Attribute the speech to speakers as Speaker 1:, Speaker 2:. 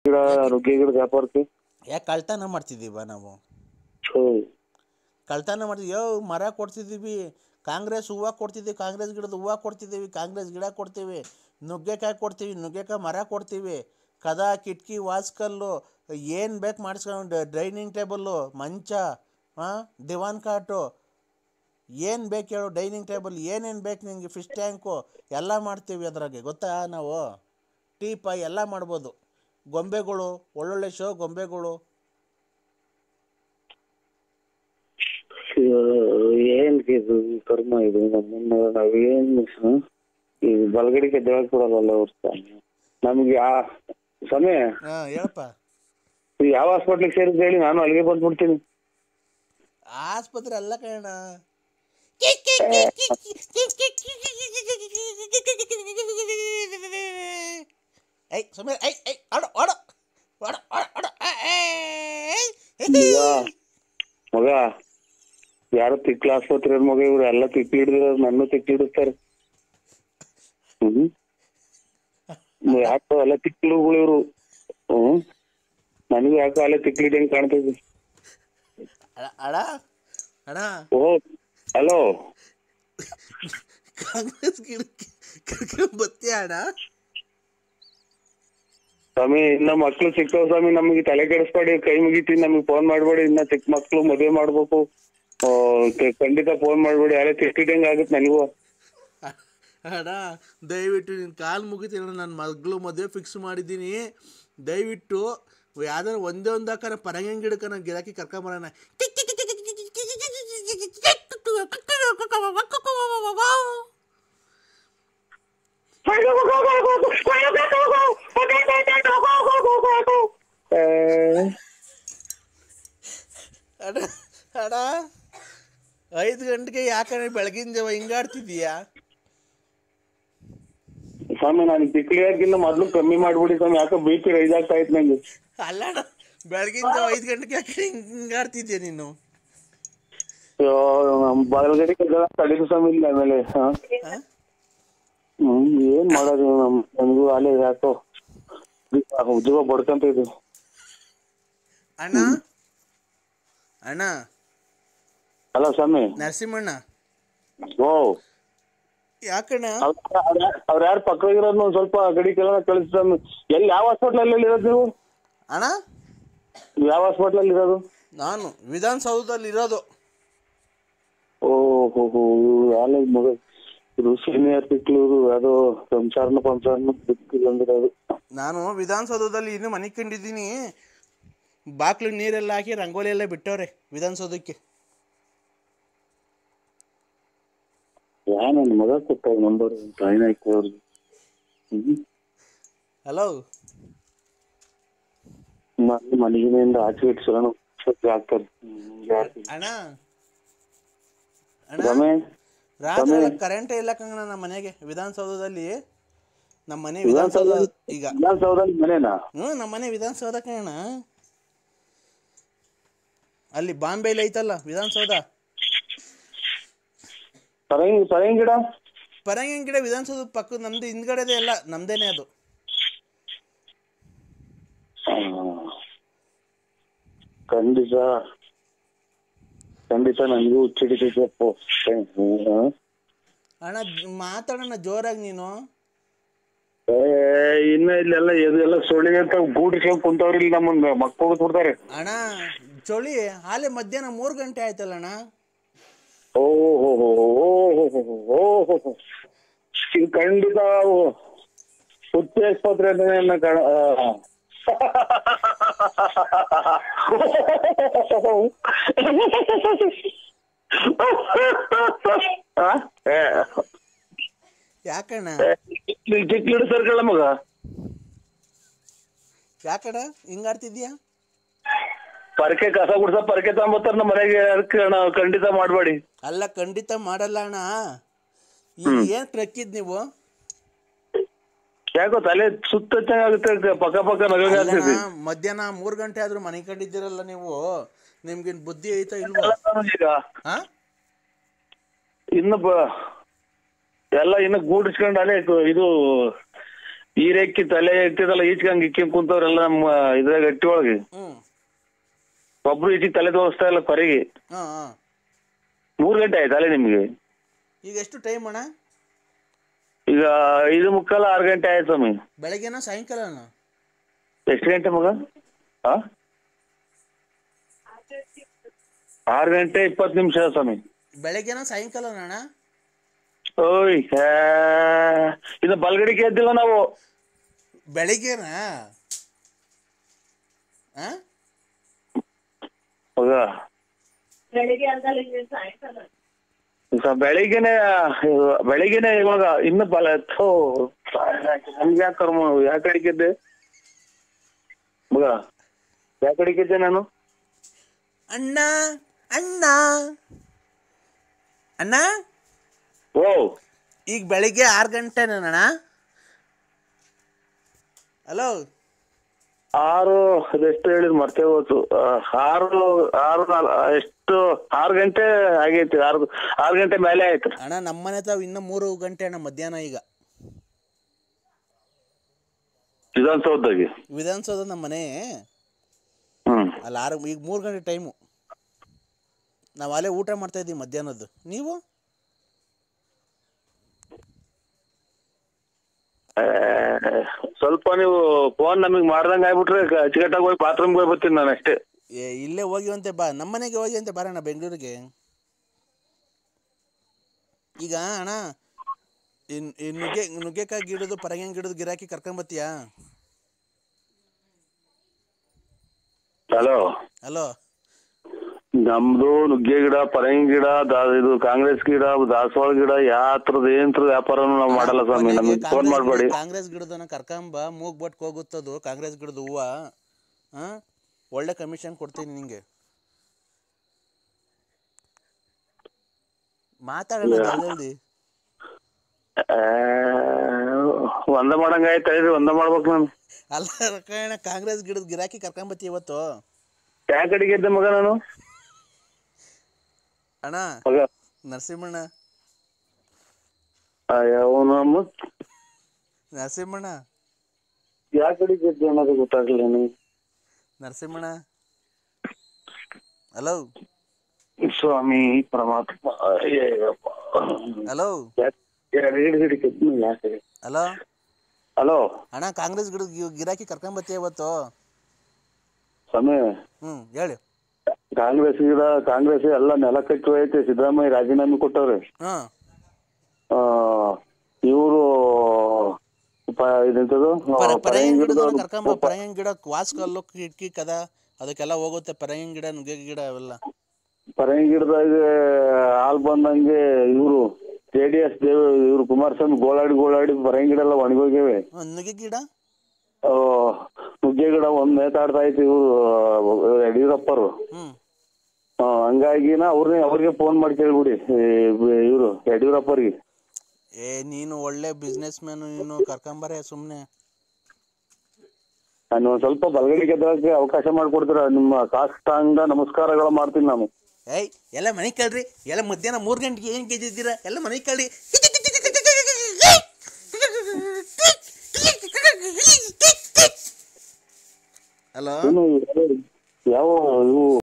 Speaker 1: ಗಿಡ ನುಗ್ಗೆ ಗಿಡ ವ್ಯಾಪಾರಕ್ಕೆ
Speaker 2: ಯಾಕೆ ಕಳ್ತನ ಮಾಡ್ತಿದ್ದೀವ ನಾವು
Speaker 1: ಥು.
Speaker 2: ಕಳ್ತನ ಮಾಡ್ತೀವಿ ಯೋ ಮರ ಕೊಡ್ತಿದ್ದೀವಿ ಕಾಂಗ್ರೆಸ್ ಹೂವು ಕೊಡ್ತಿದ್ದೀವಿ ಕಾಂಗ್ರೆಸ್ ಗಿಡದ ಹೂವು ಕೊಡ್ತಿದ್ದೀವಿ ಕಾಂಗ್ರೆಸ್ ಗಿಡ ಕೊಡ್ತೀವಿ ನುಗ್ಗೆಕಾಯಿ ಕೊಡ್ತೀವಿ ನುಗ್ಗೆಕಾಯಿ ಮರ ಕೊಡ್ತೀವಿ ಕದ ಕಿಟಕಿ ವಾಸ್ಕಲ್ಲು ಏನು ಬೇಕು ಮಾಡಿಸ್ಕೊಂಡು ಡೈನಿಂಗ್ ಟೇಬಲ್ಲು ಮಂಚ ಹಾಂ ದಿವಾನ್ ಕಾಟು ಏನು ಬೇಕು ಹೇಳು ಡೈನಿಂಗ್ ಟೇಬಲ್ ಏನೇನು ಬೇಕು ನಿನಗೆ ಫಿಶ್ ಟ್ಯಾಂಕು ಎಲ್ಲ ಮಾಡ್ತೀವಿ ಅದ್ರಾಗೆ ಗೊತ್ತಾ ನಾವು ಟೀಪ ಎಲ್ಲ ಮಾಡ್ಬೋದು ಗೊಂಬೆಗಳು ಒಳ್ಳೊಳ್ಳೆ ಶೋ ಗೊಂಬೆಗಳು
Speaker 1: ಅಯ್ಯೋ, ಏನ್ ಇದು ಈ ಕರ್ಮ ಇದು ನಮ್ಮನ್ನ ನಾವೇನ್ ಹ? ಈ ಬಲಗಡಿಗೆ ಎದ್ದೇಳಕ್ ಕೊಡಲ್ಲ ಅವ್ರ ನಮ್ಗೆ ಆ ಸಮಯ
Speaker 2: ಹಾಂ ಹೇಳಪ್ಪ
Speaker 1: ಯಾವ ಹಾಸ್ಪಿಟ್ಲಿಗೆ ಸೇರಿದ್ ಹೇಳಿ ನಾನು ಅಲ್ಲಿಗೆ ಬಂದ್ಬಿಡ್ತೀನಿ
Speaker 2: ಆಸ್ಪತ್ರೆ ಅಲ್ಲ ಕಣ ಐ ಸುಮ್ಮನೆ ಐ ಐ ಆಡೋ ಆಡೋ ಆಡೋ ಆಡೋ ಆಡೋ
Speaker 1: ಈಗ ಮಗ ಯಾರೋ ತಿಕ್ಲ ಆಸ್ಪತ್ರೆ ಮಗ ಇವ್ರು ಎಲ್ಲ ತಿಕ್ಲಿ ಹಿಡಿದಿರೋ ನನ್ನ ತಿಕ್ಲಿ ಹಿಡಿಸ್ತಾರೆ ಹ್ಮ್ ಯಾಕೋ ಎಲ್ಲ ತಿಕ್ಲುಗಳು ಇವ್ರು ಹ್ಮ್ ನನಗೂ ಯಾಕೋ ಅಲ್ಲೇ ತಿಕ್ಲಿ ಹಿಡಿಯಂಗ್ ಕಾಣ್ತೈತಿ
Speaker 2: ಅಡ ಅಣ್ಣ
Speaker 1: ಓ ಹಲೋ
Speaker 2: ಕಾಂಗ್ರೆಸ್ ಗಿಡಕ್ಕೆ ಕರ್ಕೊಂಡ್ ಬತ್ತೀಯ ಅಣ್ಣ
Speaker 1: ಸ್ವಾಮಿ ಇನ್ನ ಮಕ್ಳು ಸಿಕ್ಕವ್ ಸ್ವಾಮಿ ನಮಗೆ ತಲೆ ಕೆಡಿಸ್ಬೇಡಿ ಕೈ ಮುಗಿತೀನಿ ನಮಗೆ ಫೋನ್ ಮಾಡ್ಬೇಡಿ ಇನ್ನ ಚಿಕ್ಕ ಮಕ್ಳು ಮದುವೆ ಮಾಡ್ಬೇಕು ಆ, ಕ- ಖಂಡಿತ ಫೋನ್ ಮಾಡ್ಬೇಡಿ ಯಾರೇ ತಿಕ್ಕಿದಂಗ ಆಗುತ್ತೆ ನನಗೂ
Speaker 2: ಅಣ್ಣ ದಯವಿಟ್ಟು ನಿನ್ನ ಕಾಲು ಮುಗಿತೀನಿ ನನ್ನ ಮಗಳು ಮದುವೆ ಫಿಕ್ಸ್ ಮಾಡಿದ್ದೀನಿ ದಯವಿಟ್ಟು ಯಾವ್ದಾರು ಒಂದೇ ಒಂದು ಹಾಕಾರ ಪರಂಗಿ ಗಿಡಕ್ಕೆ ನಾನು ಗಿರಾಕಿ ಕರ್ಕೊಂಬರೋಣ
Speaker 1: ಆ,
Speaker 2: ಅಣ್ಣ ಅಣ್ಣ ಐದು ಗಂಟೆಗೆ ಯಾಕಣ್ಣ ಬೆಳಗಿನ ಜಾವ ಹಿಂಗಾಡ್ತಿದ್ದೀಯಾ
Speaker 1: ಸ್ವಾಮಿ ನಾನು ತಿಕ್ಲಿ ಹಾಕಿನ್ನ ಮೊದ್ಲು ಕಮ್ಮಿ ಮಾಡ್ಬಿಡಿ ಸ್ವಾಮಿ ಯಾಕೋ ಬಿ ಪಿ ರೈಸ್ ಆಗ್ತಾ ಇತ್ತು ನಂಗೆ
Speaker 2: ಅಲ್ಲ ಅಣ್ಣ ಬೆಳಗಿನ ಜಾವ ಐದು ಗಂಟೆಗೆ ಯಾಕೆ ಹಿಂಗಾಡ್ತಿದ್ಯಾ ನೀನು
Speaker 1: ಅಯ್ಯೋ, ನಮ್ ಬಲಗಡೆ ತಡೀತು ಸ್ವಾಮಿ ಇಲ್ಲ ಆಮೇಲೆ ಹಾ
Speaker 2: ಹಾ?
Speaker 1: ಹ್ಮ್ ಏನ್ ಮಾಡೋದು ನಮ್ ನಮಗೂ ಅಲ್ಲೇ ಯಾಕೋ ಉದ್ಯೋಗ ಬಡ್ಕಂತ ಇದು
Speaker 2: ಅಣ್ಣ ಅಣ್ಣ
Speaker 1: ಅಲ್ಲ ಸ್ವಾಮಿ
Speaker 2: ನರಸಿಂಹಣ್ಣ
Speaker 1: ಓ
Speaker 2: ಯಾಕಣ್ಣ
Speaker 1: ಅವ್ರ ಯಾರು ಪಕ್ಕ ಇರೋದು ಒಂದ್ ಸ್ವಲ್ಪ ಗಡಿ ಕೆಲ ಕಳಿಸ್ತಾ ಎಲ್ಲಿ ಯಾವ ಹಾಸ್ಪಿಟ್ಲ್ ಅಲ್ಲಿ ಇರೋದು ನೀವು
Speaker 2: ಅಣ್ಣ
Speaker 1: ಯಾವ ಹಾಸ್ಪಿಟ್ಲ್ ಅಲ್ಲಿ ಇರೋದು
Speaker 2: ನಾನು ವಿಧಾನಸೌಧದಲ್ಲಿ ಇರೋದು
Speaker 1: ಓ ಹೋ ಹೋ ಯಾಲ ಮಗ ಇದು ಸೀನಿಯರ್ ತಿಕ್ಲೂರು ಅದು ಸಂಸಾರನ ಪಂಸಾರನ ಬಿಟ್ಟಿಲ್ಲಂದಿರೋದು
Speaker 2: ನಾನು ವಿಧಾನಸೌಧದಲ್ಲಿ ಇನ್ನೂ ಮನೆ ಕಂಡಿದ್ದೀನಿ ಬಾಕ್ಲು ನೀರೆಲ್ಲ ಹಾಕಿ ರಂಗೋಲಿ ಎಲ್ಲ ಬಿಟ್ಟವ್ರೆ ವಿಧಾನಸೌಧಕ್ಕೆ
Speaker 1: ಯಾ ನನ್ನ ಮಗ ಕೊಟ್ಟ ನಂಬರ್ ಟ್ರೈನ್ ಹಾಕಿ ಅವ್ರಿಗೆ ಹ್ಮ್
Speaker 2: ಹಲೋ
Speaker 1: ಮನೆ ಮನೆಗಿನಿಂದ ಆಚೆ ಇಟ್ಸೋಣ ಆಗ್ತಾರೆ ಹ್ಮ್, ಜಾಸ್ತಿ.
Speaker 2: ಅಣ್ಣ ಅಣ್ಣ
Speaker 1: ರಮೇಶ್
Speaker 2: ರಾತ್ರಿ ಕರೆಂಟೇ ಇಲ್ಲ ಕಂಗಣ ನಮ್ಮ ಮನೆಗೆ ವಿಧಾನಸೌಧದಲ್ಲಿ ನಮ್ಮ ಮನೆ ವಿಧಾನಸೌಧ ಈಗ
Speaker 1: ವಿಧಾನಸೌಧದಲ್ಲಿ ಮನೆನಾ
Speaker 2: ಹ್ಞೂ ನಮ್ಮ ಮನೆ ವಿಧಾನಸೌಧ ಕಣ ಅಲ್ಲಿ ಬಾಂಬೆಲಿ ಐತಲ್ಲ ವಿಧಾನಸೌಧ
Speaker 1: ಪರಂಗಿ ಪರಂಗಿ ಗಿಡ
Speaker 2: ಪರಂಗಿ ಗಿಡ ವಿಧಾನಸೌಧದ ಪಕ್ಕ ನಮ್ದು ಹಿಂದ್ಗಡೆದೇ ಎಲ್ಲ ನಮ್ದೇನೆ ಅದು
Speaker 1: ಆ, ಖಂಡಿತ ಖಂಡಿತ ನನಗೂ ಹುಚ್ಚಿಡಿತೈತಪ್ಪ ಹ್ಮ್.
Speaker 2: ಅಣ್ಣ ಜ್- ಮಾತಾಡೋಣ ಜೋರಾಗಿ ನೀನು
Speaker 1: ಏ ಇನ್ನ ಇಲ್ಲೆಲ್ಲ ಇದೆಲ್ಲ ಸೊಳ್ಳಿಗೆ ಅಂತ ಗೂಡಿಸ್ಕೊಂಡ್ ಕುಂತವ್ರಿ ಇಲ್ಲಿ ನಮ್ಮನ್ನ ಮಕ್ಕಳು ಬಿಡ್ತಾರೆ
Speaker 2: ಅಣ್ಣ ಚಳಿ ಹಾಲೆ ಮಧ್ಯಾಹ್ನ ಮೂರು ಗಂಟೆ ಆಯ್ತಲ್ಲ ಅಣ್ಣ
Speaker 1: ಓ ಹೋ ಹೋ ಓ ಹೋ ಹೋ ಓ ಹೋ ಹೋ ಇದು ಖಂಡಿತ ಹುಚ್ಚಿ ಆಸ್ಪತ್ರೆ ಅಂತ ಕಾಣ ಆ. ಆ? ಏ,
Speaker 2: ಯಾಕಣ್ಣ
Speaker 1: ನೀನ್ ಚಿಕ್ಕ ಸರ್ಕಳ ಮಗ
Speaker 2: ಯಾಕಣ್ಣ ಹಿಂಗಾಡ್ತಿದ್ಯಾ
Speaker 1: ಪರಕೆ ಕಸ ಗುಡ್ಸ ಪರಕೆ ತಗೊಂಬತ್ತಾರ ನಮ್ಮ ಮನೆಗೆ ಅದಕ್ಕೆ ನಾವು ಖಂಡಿತ ಮಾಡ್ಬೇಡಿ
Speaker 2: ಅಲ್ಲ ಖಂಡಿತ ಮಾಡಲ್ಲ ಅಣ್ಣ ಈಗ ಏನ್ ಟ್ರಕ್ಕಿದ್ ನೀವು
Speaker 1: ಯಾಕೋ ತಲೆ ಸುತ್ತ ಆಗುತ್ತೆ ಪಕ್ಕ ಪಕ್ಕ ನಗಗೆ
Speaker 2: ಅಲ್ಲಣ್ಣ,
Speaker 1: ಆಗ್ತೈತಿ
Speaker 2: ಮಧ್ಯಾಹ್ನ ಮೂರು ಗಂಟೆ ಆದ್ರೂ ಮನೆ ಕಂಡಿದ್ದೀರಲ್ಲ ನೀವು ನಿಮ್ಗೇನ್ ಬುದ್ಧಿ ಐತಾ ಇಲ್ವಾ
Speaker 1: ಈಗ
Speaker 2: ಹಾ
Speaker 1: ಇನ್ನು ಬ ಎಲ್ಲ ಇನ್ನು ಗೂಡಿಸ್ಕೊಂಡು ಅಲ್ಲೇ ಕು- ಇದು ಈರೆಕ್ಕಿ ತಲೆ ಎತ್ತಿದಲ್ಲ ಈಚ್ಕಂಗ್ ಇಕ್ಕಿಂಗ್ ಕುಂತವ್ರೆಲ್ಲ ನಮ್ಮ ಇದ್ರಾಗ ಗಟ್ಟಿ ಒಳಗೆ
Speaker 2: ಹ್ಞೂ
Speaker 1: ಒಬ್ರು ಈಚಿಗೆ ತಲೆ ತೋರಿಸ್ತಾ ಇಲ್ಲ ಕೊರೆಗೆ
Speaker 2: ಹಾಂ ಹಾಂ
Speaker 1: ಮೂರ್ ಗಂಟೆ ಆಯ್ತಲ್ಲ ನಿಮ್ಗೆ
Speaker 2: ಈಗ ಎಷ್ಟು ಟೈಮ್ ಅಣ್ಣ
Speaker 1: ಈಗ ಐದು ಮುಕ್ಕಾಲ ಆರು ಗಂಟೆ ಆಯ್ತು ಸ್ವಾಮಿ
Speaker 2: ಬೆಳಗ್ಗೆನೋ ಸಾಯಂಕಾಲನೋ
Speaker 1: ಎಷ್ಟು ಗಂಟೆ ಮಗ ಆ ಆರು ಗಂಟೆ ಇಪ್ಪತ್ತು ನಿಮಿಷ ಸ್ವಾಮಿ
Speaker 2: ಬೆಳಗ್ಗೆನೋ ಸಾಯಂಕಾಲನೋ ಅಣ್ಣ
Speaker 1: ಓಯ್ ಹೇ. ಇನ್ನು ಬಲ್ಗಡಿಗೆ ಎದ್ದಿಲ್ಲ ನಾವು
Speaker 2: ಬೆಳಿಗ್ಗೆನಾ ಹಾಂ
Speaker 1: ಮಗ
Speaker 3: ಬೆಳಿಗ್ಗೆ ಅಲ್ದಲ್ಲ ಇಲ್ಲಿ ಸಾಯಂಕಾಲ
Speaker 1: ಈಗ ಬೆಳಿಗ್ಗೆನೆ ಬೆಳಿಗ್ಗೆನೆ ಇವಾಗ ಇನ್ನು ಬಲ ಥೋ ನಮ್ಗೆ ಯಾಕೆ ಕರ್ಮ ಯಾಕೆ ಅಡಿಕಿದ್ದೆ ಮಗ ಯಾಕೆ ಅಡಿಕಿದ್ದೆ ನಾನು
Speaker 2: ಅಣ್ಣ ಅಣ್ಣ ಅಣ್ಣ
Speaker 1: ಓ
Speaker 2: ಈಗ ಬೆಳಿಗ್ಗೆ ಆರು ಗಂಟೆನೇನಣ್ಣ ಹಲೋ
Speaker 1: ಆರು ಅದೆಷ್ಟು ಹೇಳಿದ್ ಮರ್ತೇ ಹೋಯ್ತು ಆ, ಆರು ಆರು ನಾಲ್- ಎಷ್ಟು ಆರು ಗಂಟೆ ಆಗೈತಿ ಆರು ಆರು ಗಂಟೆ ಮೇಲೆ ಆಯ್ತು
Speaker 2: ಅಣ್ಣ ನಮ್ಮನೆ ತಾವು ಇನ್ನೂ ಮೂರು ಗಂಟೆ ಅಣ್ಣ ಮಧ್ಯಾಹ್ನ ಈಗ
Speaker 1: ವಿಧಾನಸೌಧದಾಗೆ
Speaker 2: ವಿಧಾನಸೌಧ ನಮ್ಮ ಮನೆ
Speaker 1: ಹ್ಮ್
Speaker 2: ಅಲ್ಲಿ ಆರು ಈಗ ಮೂರು ಗಂಟೆ ಟೈಮು ನಾವು ಅಲ್ಲೇ ಊಟ ಮಾಡ್ತಾ ಇದ್ದೀವಿ ಮಧ್ಯಾಹ್ನದ್ದು ನೀವು
Speaker 1: ಆ, ಸ್ವಲ್ಪ ನೀವು ಫೋನ್ ನಮಗ್ ಮಾಡ್ದಂಗ ಆಗ್ಬಿಟ್ರೆ ಕ- ಅಚ್ಚುಕಟ್ಟಾಗಿ ಹೋಗಿ ಬಾತ್ರೂಮ್ಗೆ ಹೋಗಿ ಬರ್ತೀನಿ ನಾನು ಅಷ್ಟೇ
Speaker 2: ಏ ಇಲ್ಲೇ ಹೋಗಿವಂತೆ ಬಾ ನಮ್ಮ ಮನೆಗೆ ಹೋಗಿವಂತೆ ಬರೋಣ ಬೆಂಗಳೂರಿಗೆ ಈಗ ಅಣ್ಣ ಇನ್ ಈ ನುಗ್ಗೆ ನುಗ್ಗೆಕಾಯಿ ಗಿಡದು ಪರಂಗಿ ಗಿಡದ ಗಿರಾಕಿ ಕರ್ಕೊಂಬತ್ತೀಯಾ
Speaker 1: ಹಲೋ
Speaker 2: ಹಲೋ
Speaker 1: ನಮ್ದು ನುಗ್ಗೆ ಗಿಡ ಪರಂಗಿ ಗಿಡ ದಾ- ಇದು ಕಾಂಗ್ರೆಸ್ ಗಿಡ ದಾಸವಾಳ ಗಿಡ ಯಾವ ಥರದ ಏನ್ ಥರದ ವ್ಯಾಪಾರನು ನಾವು ಮಾಡಲ್ಲ ಸ್ವಾಮಿ ನಮಗೆ ಫೋನ್ ಮಾಡಬೇಡಿ
Speaker 2: ಕಾಂಗ್ರೆಸ್ ಗಿಡದನ್ನ ಕರ್ಕೊಂಬ ಮೂಗ್ ಬಟ್ಕ್ ಹೋಗುತ್ತದು ಕಾಂಗ್ರೆಸ್ ಗಿಡದ ಹೂವ ಹಾ ಒಳ್ಳೆ ಕಮಿಷನ್ ಕೊಡ್ತೀನಿ ನಿಂಗೆ ಮಾತಾಡೋಣ ಜಲ್ದಿ
Speaker 1: ಒಂದ ಮಾಡಂಗ ಆಯ್ತು ಹೇಳ್ರಿ ಒಂದ ಮಾಡ್ಬೇಕು ನಾನು
Speaker 2: ಅಲ್ಲ ರಕಣ ಕಾಂಗ್ರೆಸ್ ಗಿಡದ ಗಿರಾಕಿ ಕರ್ಕೊಂಬತ್ತಿ ಇವತ್ತು
Speaker 1: ಯಾ ಕಡೆಗೆ ಇದ್ದೆ ಮಗ ನಾನು
Speaker 2: ಅಣ್ಣ
Speaker 1: ಮಗ
Speaker 2: ನರಸಿಂಹಣ್ಣ
Speaker 1: ಅವನು
Speaker 2: ನರಸಿಂಹಣ್ಣ
Speaker 1: ಯಾ ಕಡೆಗೆ ಇದ್ದೆ ಅನ್ನೋದು ಗೊತ್ತಾಗ್ಲಿಲ್ಲ ನನಗೆ
Speaker 2: ನರಸಿಂಹಣ್ಣ ಹಲೋ
Speaker 1: ಸ್ವಾಮಿ ಪರಮಾತ್ಮ ಅಯ್ಯಯ್ಯಪ್ಪ.
Speaker 2: ಹಲೋ
Speaker 1: ಯಾಕ್- ಯಾರ್ ಹಿಡ್ ಹಿಡಿತಿದ್ನು ಯಾಕೆ
Speaker 2: ಹಲೋ
Speaker 1: ಹಲೋ
Speaker 2: ಅಣ್ಣ ಕಾಂಗ್ರೆಸ್ ಗಿಡದ ಗಿ- ಗಿರಾಕಿ ಕರ್ಕೊಂಬತ್ತಿ ಇವತ್ತು
Speaker 1: ಸ್ವಾಮಿ
Speaker 2: ಹ್ಞೂ ಹೇಳಿ
Speaker 1: ಕಾಂಗ್ರೆಸ್ ಗಿಡ ಕಾಂಗ್ರೆಸ್ ಎಲ್ಲ ನೆಲ ಕಚ್ಚು ಐತೆ ಸಿದ್ದರಾಮಯ್ಯ ರಾಜೀನಾಮೆ ಕೊಟ್ಟವ್ರೆ
Speaker 2: ಹಾಂ
Speaker 1: ಇವರು ಇದೆಂತದು
Speaker 2: ಪರ
Speaker 1: ಪರಂಗಿ
Speaker 2: ಪರಂಗಿ ಗಿಡದ
Speaker 1: ಗಿಡದವ್ರು
Speaker 2: ಕರ್ಕೊಂಬ ಪರಂಗಿ ಗಿಡ ವಾಸ್ಕಲ್ಲು ಕಿಟಕಿ ಕದ ಅದಕ್ಕೆಲ್ಲ ಹೋಗುತ್ತೆ ಪರಂಗಿ ಗಿಡ ನುಗ್ಗೆ ಗಿಡ ಅವೆಲ್ಲ
Speaker 1: ಪರಂಗಿ ಗಿಡದಾಗ ಹಾಲ್ ಬಂದಂಗೆ ಇವರು ಜೆ ಡಿ ಎಸ್ ದೇವ್ ಇವ್ರು ಕುಮಾರಸ್ವಾಮಿ ಗೋಳಾಡಿ ಗೋಳಾಡಿ ಪರಂಗಿ ಗಿಡ ಎಲ್ಲ ಒಣಗೋಗಿವೆ
Speaker 2: ಹ್ಮ್, ನುಗ್ಗೆ ಗಿಡ
Speaker 1: ಆ, ನುಗ್ಗೆ ಗಿಡ ಒಂದ್ ನೇತಾಡ್ತಾ ಐತಿ ಇವರು ಯಡಿಯೂರಪ್ಪರು
Speaker 2: ಹ್ಞೂ
Speaker 1: ಆ, ಹಂಗಾಗಿನ ಅವ್ರನ್ನೇ ಅವ್ರಿಗೆ ಫೋನ್ ಮಾಡಿ ಕೇಳ್ಬಿಡಿ ಇವರು ಯಡಿಯೂರಪ್ಪರಿಗೆ
Speaker 2: ಏ ನೀನು ಒಳ್ಳೆ ಬಿಸ್ನೆಸ್ ಮ್ಯಾನು ನೀನು ಕರ್ಕೊಂಬರೇ ಸುಮ್ಮನೆ
Speaker 1: ನಾನು ಒಂದ್ ಸ್ವಲ್ಪ ಬಲಗಡೆ ಗೆದ್ದಕ್ಕೆ ಅವಕಾಶ ಮಾಡಿಕೊಡ್ತೀರ ನಿಮ್ಮ ಕಾಷ್ಟಾಂಗ ನಮಸ್ಕಾರಗಳು ಮಾಡ್ತೀನಿ ನಾನು
Speaker 2: ಏಯ್ ಎಲ್ಲ ಮನೆ ಕೇಳ್ರಿ ಎಲ್ಲ ಮಧ್ಯಾಹ್ನ ಮೂರು ಗಂಟೆಗೆ ಏನು ಗೆದ್ದಿದ್ದೀರಾ ಎಲ್ಲ ಮನೆ ಕೇಳ್ರಿ ಹಲೋ
Speaker 1: ಏನು ಯಾವ ಇವು